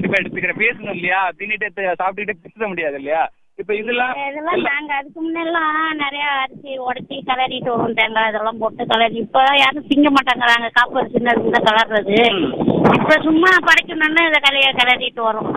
கண்டிப்பா எடுத்துக்கிறேன் பேசணும் இல்லையா தின்னுட்டு சாப்பிட்டுக்கிட்டு பேச முடியாது இல்லையா இப்ப இதெல்லாம் இதெல்லாம் நாங்க அதுக்கு முன்னெல்லாம் நிறைய அரிசி உடச்சி கலரிட்டு வரும் தேங்காய் இதெல்லாம் போட்டு கலரி இப்ப யாரும் திங்க மாட்டேங்கிறாங்க காப்பு அரிசி இந்த கலர்றது இப்ப சும்மா படைக்கணும்னு இதை கலைய கிளறிட்டு வரும்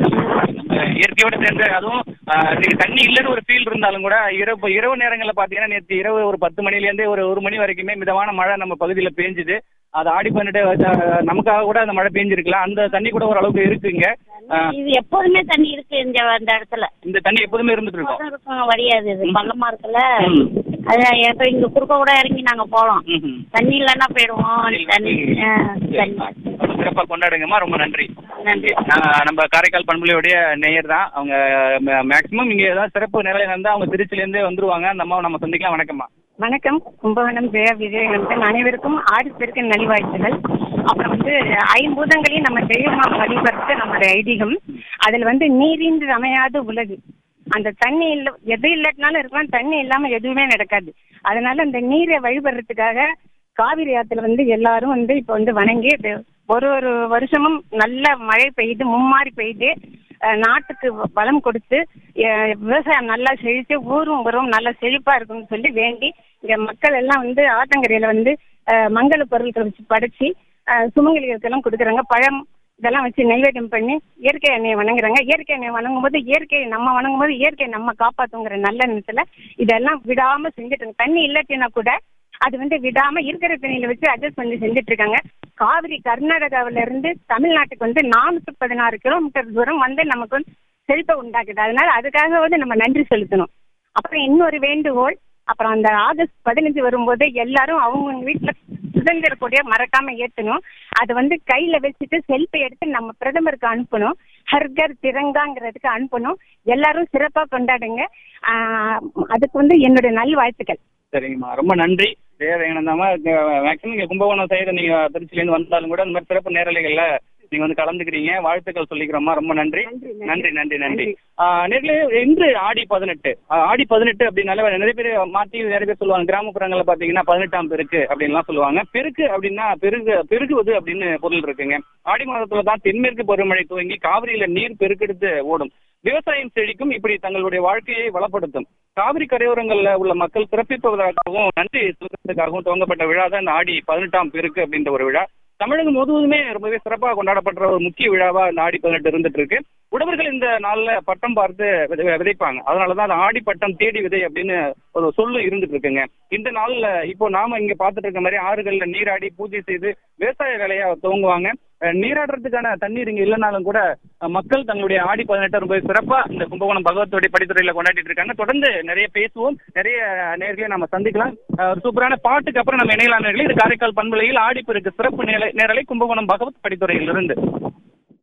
அஹ் இயற்கையோட சேர்ந்து அதுவும் அஹ், இன்னைக்கு தண்ணி இல்லைன்னு ஒரு ஃபீல் இருந்தாலும் கூட இரவு இரவு நேரங்களில் பார்த்தீங்கன்னா நேற்று இரவு ஒரு பத்து மணிலேருந்து ஒரு ஒரு மணி வரைக்குமே மிதமான மழை நம்ம பகுதியில் பேஞ்சுது அது ஆடி பண்ணிட்டு அஹ், நமக்காக கூட அந்த மழை பேஞ்சிருக்கலாம் அந்த தண்ணி கூட ஓரளவுக்கு இருக்குங்க அஹ், இது எப்போதுமே தண்ணி இருக்கு இந்த இந்த இடத்துல இந்த தண்ணி எப்போதுமே இருந்துட்டு இருக்கும் எப்போதும் இருக்கும் வழியாது இது பள்ளமா இருக்குல்ல ம். அது இப்ப இங்க குறுக்க கூட இறங்கி நாங்க போலாம் ம்ஹும். தண்ணி இல்லைன்னா போயிடுவோம் தண்ணி ஆ, தண்ணி ரொம்ப சிறப்பா கொண்டாடுங்கம்மா ரொம்ப நன்றி நன்றி நான் நம்ம காரைக்கால் பண்புலையுடைய நேயர் தான் அவங்க மேக்சிமம் இங்க ஏதாவது சிறப்பு நிலையில இருந்தா அவங்க திருச்சில இருந்தே வந்துருவாங்க அந்த அம்மாவை நம்ம சந்திக்கலாம் வணக்கம்மா வணக்கம் கும்பகோணம் ஜெய விஜயகாந்தன் அனைவருக்கும் ஆறு பெருக்கு நலிவாய்ப்புகள் அப்புறம் வந்து ஐம்பூதங்களையும் நம்ம தெய்வமா வழிபடுத்த நம்மளுடைய ஐதீகம் அதில் வந்து நீரின்றி அமையாத உலகு அந்த தண்ணி இல்ல எது இல்லாட்டினாலும் இருக்கலாம் தண்ணி இல்லாம எதுவுமே நடக்காது அதனால அந்த நீரை வழிபடுறதுக்காக காவிரி ஆத்துல வந்து எல்லாரும் வந்து இப்போ வந்து வணங்கி இது ஒரு ஒரு வருஷமும் நல்ல மழை பெய்யுது மும்மாரி பெய்யுது அஹ் நாட்டுக்கு வ- வளம் கொடுத்து அஹ் விவசாயம் நல்லா செழித்து ஊரும் ஊரும் நல்லா செழிப்பா இருக்கும்னு சொல்லி வேண்டி இங்க மக்கள் எல்லாம் வந்து ஆத்தங்கரையில வந்து அஹ் மங்கள பொருட்களை வச்சு படைச்சு அஹ் சுமங்கலிகளுக்கெல்லாம் கொடுக்குறாங்க பழம் இதெல்லாம் வச்சு நைவேத்தியம் பண்ணி இயற்கை எண்ணெயை வணங்குறாங்க இயற்கை எண்ணெயை வணங்கும் போது இயற்கையை நம்ம வணங்கும் போது இயற்கையை நம்ம காப்பாத்துங்கிற நல்ல எண்ணத்துல இதெல்லாம் விடாம செஞ்சுட்டு இருக்காங்க. தண்ணி இல்லாட்டினா கூட அது வந்து விடாம இருக்கிற தண்ணியில வச்சு அட்ஜஸ்ட் பண்ணி செஞ்சுட்டு இருக்காங்க காவிரி கர்நாடகாவில இருந்து தமிழ்நாட்டுக்கு வந்து நானூத்தி பதினாறு கிலோமீட்டர் தூரம் வந்து நமக்கு வந்து செழிப்பை உண்டாக்குது அதனால அதுக்காக வந்து நம்ம நன்றி செலுத்தணும் அப்புறம் இன்னொரு வேண்டுகோள் அப்புறம் அந்த ஆகஸ்ட் பதினஞ்சு வரும்போது எல்லாரும் அவங்க வீட்டுல சுதந்திர கொடியை மறக்காம ஏத்தணும் அது வந்து கையில வச்சுட்டு செல்ஃபி எடுத்து நம்ம பிரதமருக்கு அனுப்பணும் ஹர்கர் திரங்காங்கிறதுக்கு அனுப்பணும் எல்லாரும் சிறப்பா கொண்டாடுங்க ஆஹ் அதுக்கு வந்து என்னுடைய நல்வாழ்த்துக்கள் சரிங்கம்மா ரொம்ப நன்றி தேவையானதாம்மா மேக்ஸிமம் இங்க கும்பகோணம் சைடு நீங்க திருச்சிலேருந்து வந்தாலும் கூட இந்த மாதிரி சிறப்பு நேரலைகள்ல நீங்க வந்து கலந்துக்கிறீங்க வாழ்த்துக்கள் சொல்லிக்கிறோம்மா ரொம்ப நன்றி நன்றி நன்றி நன்றி நேரில் இன்று ஆடி பதினெட்டு ஆஹ் ஆடி பதினெட்டு அப்படின்னால நிறைய பேர் மாற்றி நிறைய பேர் சொல்லுவாங்க கிராமப்புறங்களில் பார்த்தீங்கன்னா பதினெட்டாம் பெருக்கு அப்படின்லாம் சொல்லுவாங்க பெருக்கு அப்படின்னா பெருகு பெருகுவது அப்படின்னு பொருள் இருக்குங்க ஆடி மாதத்துல தான் தென்மேற்கு பருவமழை துவங்கி காவிரியில நீர் பெருக்கெடுத்து ஓடும் விவசாயம் செழிக்கும் இப்படி தங்களுடைய வாழ்க்கையை வளப்படுத்தும் காவிரி கரையோரங்கள்ல உள்ள மக்கள் சிறப்பிப்பதற்காகவும் நன்றி செலுத்துவதற்காகவும் துவங்கப்பட்ட விழா தான் இந்த ஆடி பதினெட்டாம் பெருக்கு அப்படின்ற ஒரு விழா தமிழகம் முழுவதுமே ரொம்பவே சிறப்பாக கொண்டாடப்படுற ஒரு முக்கிய விழாவா இந்த ஆடி பதினெட்டு இருந்துட்டு இருக்கு உழவர்கள் இந்த நாள்ல பட்டம் பார்த்து விதை- விதைப்பாங்க அதனாலதான் அந்த ஆடி பட்டம் தேடி விதை அப்படின்னு ஒரு சொல்லு இருந்துட்டு இருக்குங்க இந்த நாள்ல இப்போ நாம இங்க பார்த்துட்டு இருக்க மாதிரி ஆறுகள்ல நீராடி பூஜை செய்து விவசாய வேலையை துவங்குவாங்க அஹ் நீராடுறதுக்கான தண்ணீர் இங்க இல்லைனாலும் கூட அஹ் மக்கள் தங்களுடைய ஆடி பதினெட்டு ரொம்ப சிறப்பா இந்த கும்பகோணம் பகவத்தோடைய படித்துறையில கொண்டாடிட்டு இருக்காங்க தொடர்ந்து நிறைய பேசுவோம் நிறைய நேர்களை நம்ம சந்திக்கலாம் அஹ் ஒரு சூப்பரான பாட்டுக்கு அப்புறம் நம்ம இணையலாம் நேர்களே இது காரைக்கால் பண்பலையில் ஆடிப்பெருக்கு சிறப்பு நேரலை நேரலை கும்பகோணம் பகவத் படித்துறையிலிருந்து